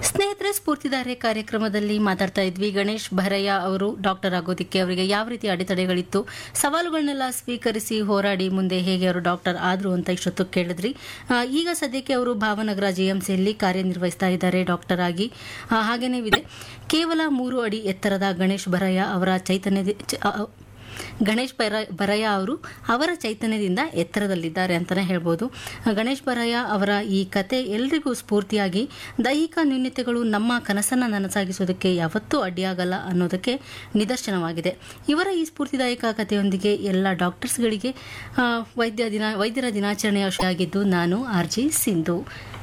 ಸ್ನೇಹಿತರೆ ಸ್ಫೂರ್ತಿದಾರೆ ಕಾರ್ಯಕ್ರಮದಲ್ಲಿ ಮಾತಾಡ್ತಾ ಇದ್ವಿ ಗಣೇಶ್ ಭರಯ್ಯ ಅವರು ಡಾಕ್ಟರ್ ಆಗೋದಿಕ್ಕೆ ಅವರಿಗೆ ಯಾವ ರೀತಿ ಅಡೆತಡೆಗಳಿತ್ತು ಸವಾಲುಗಳನ್ನೆಲ್ಲ ಸ್ವೀಕರಿಸಿ ಹೋರಾಡಿ ಮುಂದೆ ಹೇಗೆ ಅವರು ಡಾಕ್ಟರ್ ಆದ್ರು ಅಂತ ಇಷ್ಟೊತ್ತು ಕೇಳಿದ್ರಿ ಆ, ಈಗ ಸದ್ಯಕ್ಕೆ ಅವರು ಭಾವನಗರ ಜಿಎಂಸಿಯಲ್ಲಿ ಕಾರ್ಯನಿರ್ವಹಿಸ್ತಾ ಇದ್ದಾರೆ ಡಾಕ್ಟರ್ ಆಗಿ ಆ, ಹಾಗೇನೇ ಇದೆ ಕೇವಲ ಮೂರು ಅಡಿ ಎತ್ತರದ ಗಣೇಶ್ ಭರಯ್ಯ ಅವರ ಚೈತನ್ಯ ಚ- ಆ, ಗಣೇಶ್ ಬರ ಬರಯ್ಯ ಅವರು ಅವರ ಚೈತನ್ಯದಿಂದ ಎತ್ತರದಲ್ಲಿದ್ದಾರೆ ಅಂತಲೇ ಹೇಳ್ಬೋದು ಗಣೇಶ್ ಬರಯ್ಯ ಅವರ ಈ ಕತೆ ಎಲ್ರಿಗೂ ಸ್ಫೂರ್ತಿಯಾಗಿ ದೈಹಿಕ ನ್ಯೂನ್ಯತೆಗಳು ನಮ್ಮ ಕನಸನ್ನು ನನಸಾಗಿಸೋದಕ್ಕೆ ಯಾವತ್ತೂ ಅಡ್ಡಿಯಾಗಲ್ಲ ಅನ್ನೋದಕ್ಕೆ ನಿದರ್ಶನವಾಗಿದೆ ಇವರ ಈ ಸ್ಫೂರ್ತಿದಾಯಕ ಕಥೆಯೊಂದಿಗೆ ಎಲ್ಲ ಡಾಕ್ಟರ್ಸ್ಗಳಿಗೆ ಆ, ವೈದ್ಯ ದಿನ ವೈದ್ಯರ ದಿನಾಚರಣೆ ಆಗಿದ್ದು ನಾನು ಆರ್ ಜಿ ಸಿಂಧು